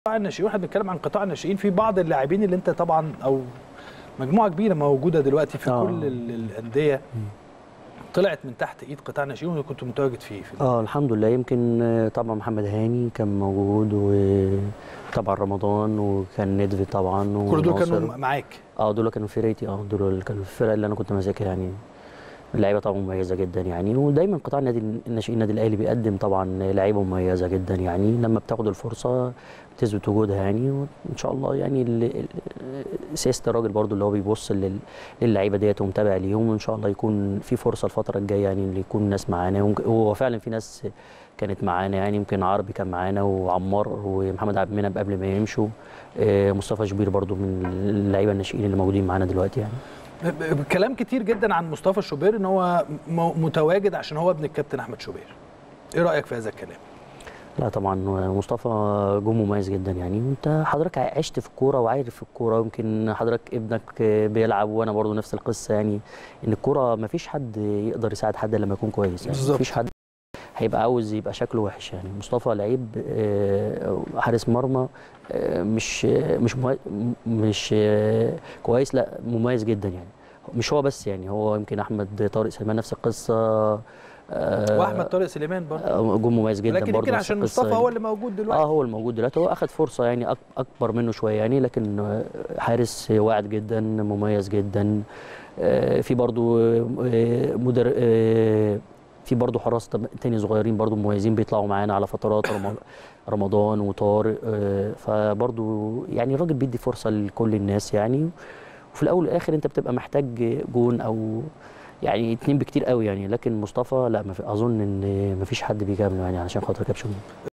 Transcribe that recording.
قطاع الناشئين واحنا بنتكلم عن قطاع الناشئين في بعض اللاعبين اللي انت طبعا او مجموعه كبيره موجوده دلوقتي في آه. كل ال- الانديه طلعت من تحت ايد قطاع الناشئين وكنت متواجد فيه في اه الحمد لله يمكن آه، طبعا محمد هاني كان موجود وطبعا رمضان وكان ندفي طبعا كل دول وناصر. كانوا معاك اه دول كانوا في فرقتي اه دول اللي كانوا في الفرقه اللي انا كنت ماسكها يعني اللعيبه طبعا مميزه جدا يعني ودايما قطاع النادي الناشئين النادي الاهلي بيقدم طبعا لعيبه مميزه جدا يعني لما بتاخد الفرصه بتثبت وجودها يعني وان شاء الله يعني ال- ال- سياسه الراجل برضو اللي هو بيبص لل- للعيبه ديت ومتابع ليهم وان شاء الله يكون في فرصه الفتره الجايه يعني اللي يكون ناس معانا وممكن- هو فعلا في ناس كانت معانا يعني يمكن عربي كان معانا وعمار ومحمد عبد المنعم قبل ما يمشوا آه، مصطفى شبير برضو من اللعيبه الناشئين اللي موجودين معانا دلوقتي يعني ب- ب- كلام كتير جدا عن مصطفى شوبير ان هو م- متواجد عشان هو ابن الكابتن احمد شوبير ايه رايك في هذا الكلام لا طبعا مصطفى جو مميز جدا يعني انت حضرتك عشت في الكوره وعارف في الكوره يمكن حضرتك ابنك بيلعب وانا برضو نفس القصه يعني ان الكوره ما فيش حد يقدر يساعد حد لما يكون كويس يعني بالظبط. ما فيش حد هيبقى عاوز يبقى شكله وحش يعني مصطفى لعيب آه، حارس مرمى آه، مش مش مه- مش آه، كويس لا مميز جدا يعني مش هو بس يعني هو يمكن احمد طارق سليمان نفس القصه آه، واحمد طارق سليمان برضه آه، جو مميز جدا لكن برضه يمكن نفس عشان القصة مصطفى يعني. هو اللي موجود دلوقتي اه هو الموجود دلوقتي هو اخذ فرصه يعني أك- اكبر منه شويه يعني لكن آه، حارس واعد جدا مميز جدا آه، في برضو آه، مدر آه، في برضو حراس تم- تاني صغيرين برضو مميزين بيطلعوا معانا على فترات رم- رمضان وطارق آه، فبرضو يعني الراجل بيدي فرصه لكل الناس يعني وفي الاول والاخر انت بتبقى محتاج جون او يعني اتنين بكتير قوي يعني لكن مصطفى لا ما في اظن ان ما فيش حد بيجامله يعني علشان خاطر كابشن